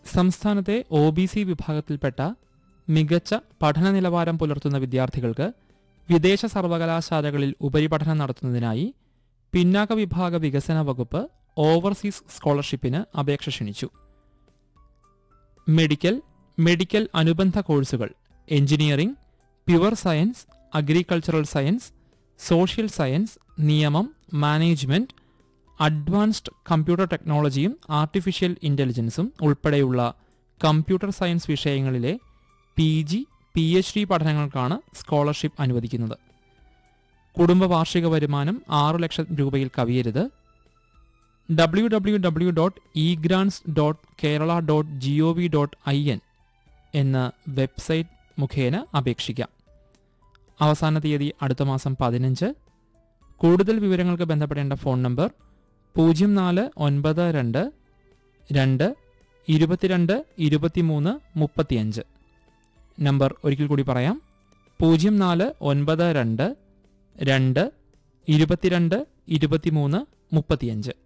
സംസ്ഥാനത്തെ O B C വിഭാഗത്തിൽപ്പെട്ട മികച്ച പഠന നിലവാരം പുലർത്തുന്ന വിദ്യാർത്ഥികൾക്ക് വിദേശ സർവകലാശാലകളിൽ ഉപരിപഠനം നടത്തുന്നതിനായി പിന്നാക്ക വിഭാഗ വികസന വകുപ്പ് ഓവർസീസ് സ്കോളർഷിപ്പിന് അപേക്ഷ ക്ഷണിച്ചു മെഡിക്കൽ മെഡിക്കൽ അനുബന്ധ കോഴ്സുകൾ engineering pure science agricultural science social science നിയമം മാനേജ്മെന്റ് അഡ്വാൻസ്ഡ് കമ്പ്യൂട്ടർ ടെക്നോളജിയും ആർട്ടിഫിഷ്യൽ ഇന്റലിജൻസും ഉൾപ്പെടെയുള്ള കമ്പ്യൂട്ടർ സയൻസ് വിഷയങ്ങളിലെ P G P H D പഠനങ്ങൾക്കാണ് സ്കോളർഷിപ്പ് അനുവദിക്കുന്നത് കുടുംബ വാർഷിക വരുമാനം ആറു ലക്ഷം രൂപയിൽ കവിയരുത് W W W dot E grants dot Kerala dot G O V dot I N എന്ന വെബ്സൈറ്റ് മുഖേന അപേക്ഷിക്കാം അവസാന തീയതി അടുത്ത മാസം പതിനഞ്ച് കൂടുതൽ വിവരങ്ങൾക്ക് ബന്ധപ്പെടേണ്ട ഫോൺ നമ്പർ പൂജ്യം നാല് ഒൻപത് രണ്ട് രണ്ട് ഇരുപത്തിരണ്ട് ഇരുപത്തിമൂന്ന് മുപ്പത്തിയഞ്ച് നമ്പർ ഒരിക്കൽ കൂടി പറയാം പൂജ്യം നാല് ഒൻപത് രണ്ട് രണ്ട് ഇരുപത്തിരണ്ട് ഇരുപത്തിമൂന്ന് മുപ്പത്തിയഞ്ച്